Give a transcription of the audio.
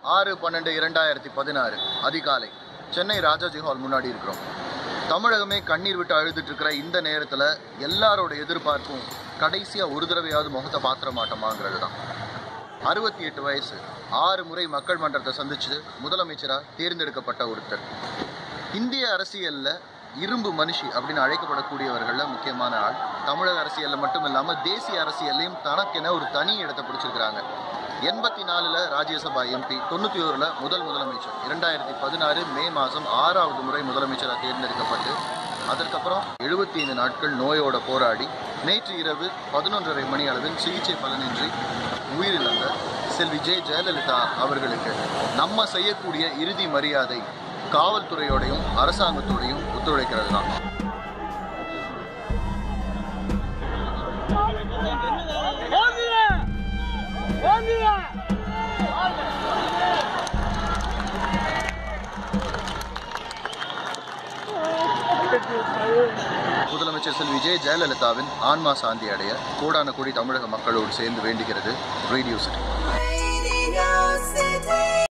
ஆறு பன்னெண்டு இரண்டாயிரத்தி பதினாறு அதிகாலை சென்னை ராஜாஜி ஹால் முன்னாடி இருக்கிறோம் தமிழகமே கண்ணீர் விட்டு அழுதுட்டு இருக்கிற இந்த நேரத்தில் எல்லாரோட எதிர்பார்ப்பும் கடைசியாக ஒரு தடவையாவது முகத்தை பாத்திர மாட்டோமாங்கிறது தான் அறுபத்தி எட்டு வயசு ஆறு முறை மக்கள் மன்றத்தை சந்திச்சு முதலமைச்சராக தேர்ந்தெடுக்கப்பட்ட ஒருத்தர் இந்திய அரசியல்ல இரும்பு மனுஷி அப்படின்னு அழைக்கப்படக்கூடியவர்கள்ல முக்கியமான ஆள் தமிழக அரசியல்ல மட்டும் இல்லாம தேசிய அரசியல்லையும் தனக்கென ஒரு தனி இடத்தை பிடிச்சிருக்கிறாங்க எண்பத்தி நாலுல ராஜ்யசபா எம்பி தொண்ணூத்தி ஓருல முதல் முதலமைச்சர் இரண்டாயிரத்தி பதினாறு மே மாதம் ஆறாவது முறை முதலமைச்சராக தேர்ந்தெடுக்கப்பட்டு அதற்கப்புறம் எழுபத்தி ஐந்து நாட்கள் நோயோட போராடி நேற்று இரவு பதினொன்றரை மணி அளவில் சிகிச்சை பலனின்றி உயிரிழந்த செல்வி ஜெ ஜெயலலிதா அவர்களுக்கு நம்ம செய்யக்கூடிய இறுதி மரியாதை காவல்துறையோடையும் அரசாங்கத்தோடையும் ஒத்துழைக்கிறது தான் ஓங்குங்க ஓங்குங்க முதலமைச்சர் செல்வி ஜெ ஜெயலலிதாவின் ஆன்மா சாந்தி அடைய கோடான கோடி தமிழக மக்களோடு சேர்ந்து வேண்டுகிறது ரேடியோ சிட்டி Radio City.